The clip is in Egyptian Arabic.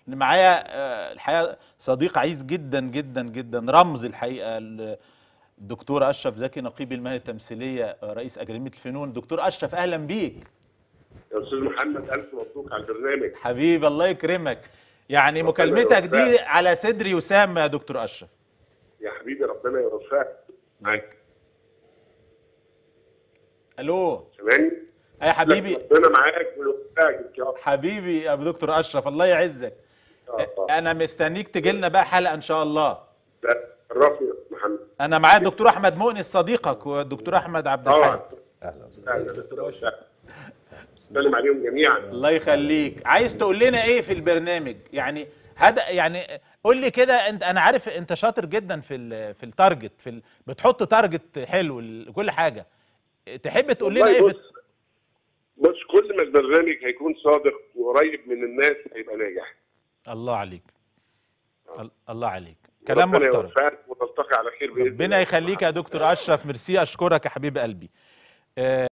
إن معايا آه، الحقيقه صديق عزيز جدا جدا جدا رمز الحقيقه ال- الدكتور اشرف زكي نقيب المهنه التمثيليه آه، رئيس اكاديميه الفنون دكتور اشرف اهلا بيك يا استاذ محمد الف مبروك على البرنامج حبيبي الله يكرمك يعني ربنا مكالمتك دي يوفقك. على صدري وسام يا دكتور اشرف يا حبيبي ربنا يوفقك معاك الو سامعني يا حبيبي ربنا معاك ويوفقك ان شاء الله حبيبي يا دكتور اشرف الله يعزك آه، آه. انا مستنيك تجي لنا بقى حلقه ان شاء الله لا شرفني يا أستاذ محمد انا معايا الدكتور احمد مؤنس صديقك والدكتور احمد عبد الحي طبعا اهلا وسهلا اهلا دكتور اشرف سلم عليهم جميعا الله يخليك عايز تقول لنا ايه في البرنامج يعني هذا يعني قول لي كده انت انا عارف انت شاطر جدا في ال في التارجت في ال بتحط تارجت حلو لكل حاجه تحب تقول لنا والله ايه في بص بص كل ما البرنامج هيكون صادق وقريب من الناس هيبقى ناجح الله عليك ال- الله عليك كلام ربنا محترم يوفقك ونلتقي على خير باذن ربنا الله. يخليك يا دكتور اشرف ميرسي اشكرك يا حبيب قلبي آه،